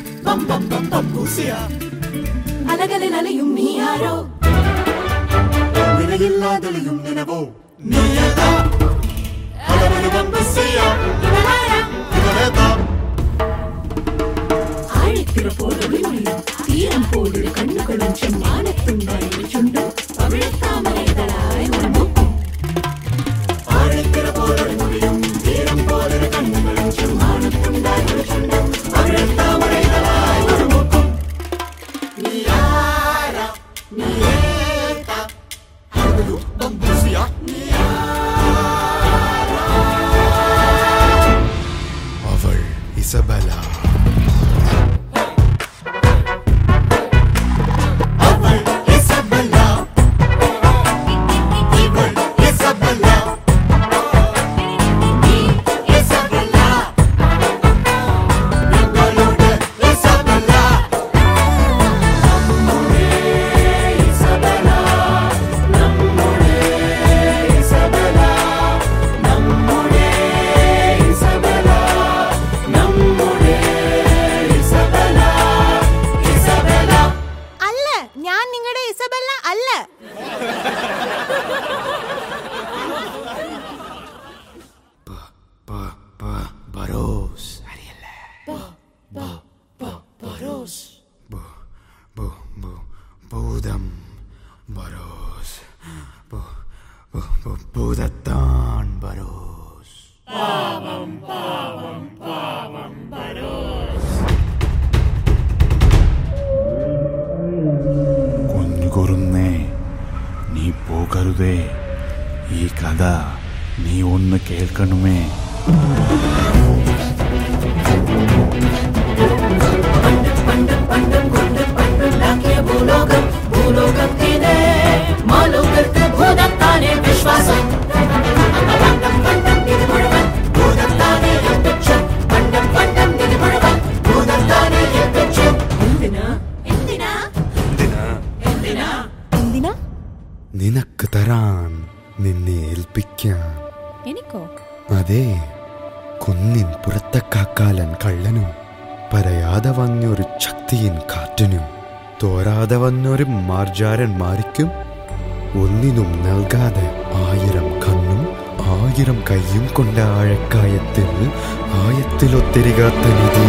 ബം ബം ബം ബംബൂസിയ അലകളിൽ അലയും നീയാരോ വിലയില്ലാതെളിയും നിലവോ നീയതാ അലവൊരു ബംബൂസിയ ഇവളാരാം ഇവളേതാ ആഴത്തിറ പോലൊളിമൊഴിയും തീരം പോലൊരു കണ്ണുകളും ചെമ്മാനത്തുണ്ടായി ചുണ്ടും പവിഴത്താമരകളായി ഒരു മൂക്കും ആഴത്തിര പോലൊരു മുടിയും തീരം പോലൊരു കണ്ണുകളും ചെമ്മാനത്തുണ്ടായി ഒരു ചുണ്ടും പവിഴത്താമരകളായി ഒരു മൂക്കും നീയാരാ നീയേതാ അലവൊരു ബംബൂസിയ അവൾ ഇസബല അവൾ ഇസബെല്ല ഇവൾ ഇസബെല്ല നീ ഇസബെല്ല ഞങ്ങളുടെ ഇസബെല്ല നമ്മുടെ ഇസബെല്ല നമ്മുടെ ഇസബെല്ല നമ്മുടെ ഇസബെല്ല നമ്മുടെ ഇസബെല്ല ഇസബെല്ല അല്ല ഞാൻ നിങ്ങളുടെ ഇസബല്ല അല്ല ബറോസ് അറിയില്ലേ ബു- ബു- ബു- ഭൂതം ബറോസ് ബു- ബു- ബു- ഭൂതത്താൻ ബറോസ് കുഞ്ഞുകുറുന്നേ നീ പോകരുതേ ഈ കഥ നീ ഒന്ന് കേൾക്കണമേ ഉണ്ടാക്കിയ ഭൂലോകം ഭൂലോകത്തിലെ മാലോകർക്ക് ഭൂതത്താനെ വിശ്വാസം പണ്ടം പണ്ടം ഇത് മുഴുവൻ ഭൂതത്താനെ ഏൽപ്പിച്ചു പണ്ടം പണ്ടം ഇത് മുഴുവൻ ഭൂതത്താനെ ഏൽപ്പിച്ചു എന്തിനാ എന്തിനാ എന്തിനാ എന്തിനാ നിനക്ക് തരാൻ നിന്നെ ഏൽപ്പിക്കാൻ എനിക്കോ അതെ കുന്നിൻ പുറത്തക്കാക്കാലൻ കള്ളനും പറയാതെ വന്നൊരു ശക്തിയിൻ കാറ്റിനും തോരാതെ വന്നൊരു മാർജാരൻ മാരിക്കും ഒന്നിനും നൽകാതെ ആയിരം കണ്ണും ആയിരം കൈയും കൊണ്ട ആഴക്കായത്തിൽ ആയത്തിലൊത്തിരികാത്ത നിധി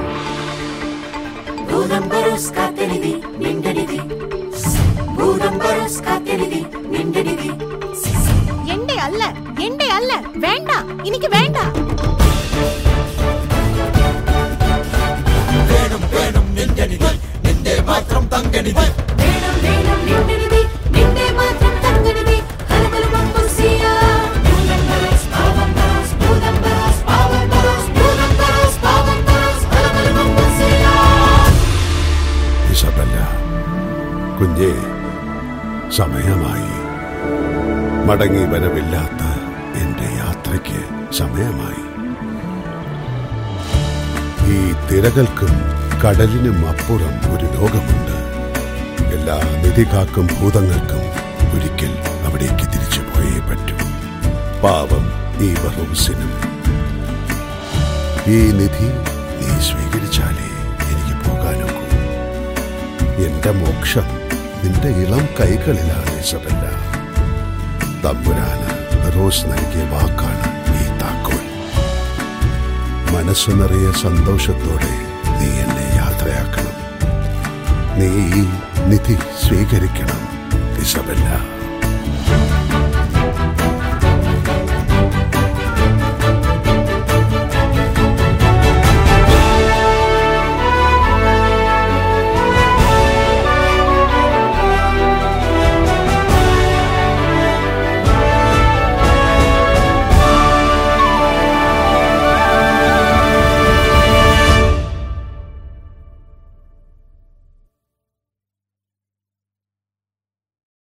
ഭൂതം ബറോസ് കാത്തനിധി നിന്റെ നിധി ഭൂതം ബറോസ് കാത്തനിധി നിന്റെ നിധി എന്റെ അല്ല എന്റെ അല്ല വേണ്ട എനിക്ക് വേണ്ട വേണം വേണം നിന്റെ നിധി നിന്റെ മാത്രം തങ്കനിധി വേണം വേണം നിന്റെ നിധി നിന്റെ മാത്രം തങ്കനിധി കലകല ബംബൂസിയ ഭൂതം ബറോസ് പാവം ബറോസ് ഭൂതം ബറോസ് പാവം ബറോസ് ഭൂതം ബറോസ് പാവം ബറോസ് കലകല ബംബൂസിയ ഇസബല്ല കുഞ്ഞേ സമയമായി മടങ്ങി വരവില്ലാത്ത എന്റെ യാത്രയ്ക്ക് സമയമായി ഈ തിരകൾക്കും കടലിനും അപ്പുറം ഒരു ലോകമുണ്ട് എല്ലാ നിധി കാക്കും ഭൂതങ്ങൾക്കും ഒരിക്കൽ അവിടേക്ക് തിരിച്ചു പോയേ പറ്റൂ പാവം ഈ ബറൂസിനും ഈ നിധി നീ സ്വീകരിച്ചാലേ എനിക്ക് പോകാനൊക്കൂ എന്റെ മോക്ഷം നിന്റെ ഇളം കൈകളിലാണ് ഇസബല്ല തമ്പുരാന് റോസ് നൽകിയ വാക്കാണ് ഈ താക്കോൽ മനസ്സു നിറയെ സന്തോഷത്തോടെ നീ എന്നെ യാത്രയാക്കണം നീ ഈ നിധി സ്വീകരിക്കണം ഇസബല്ല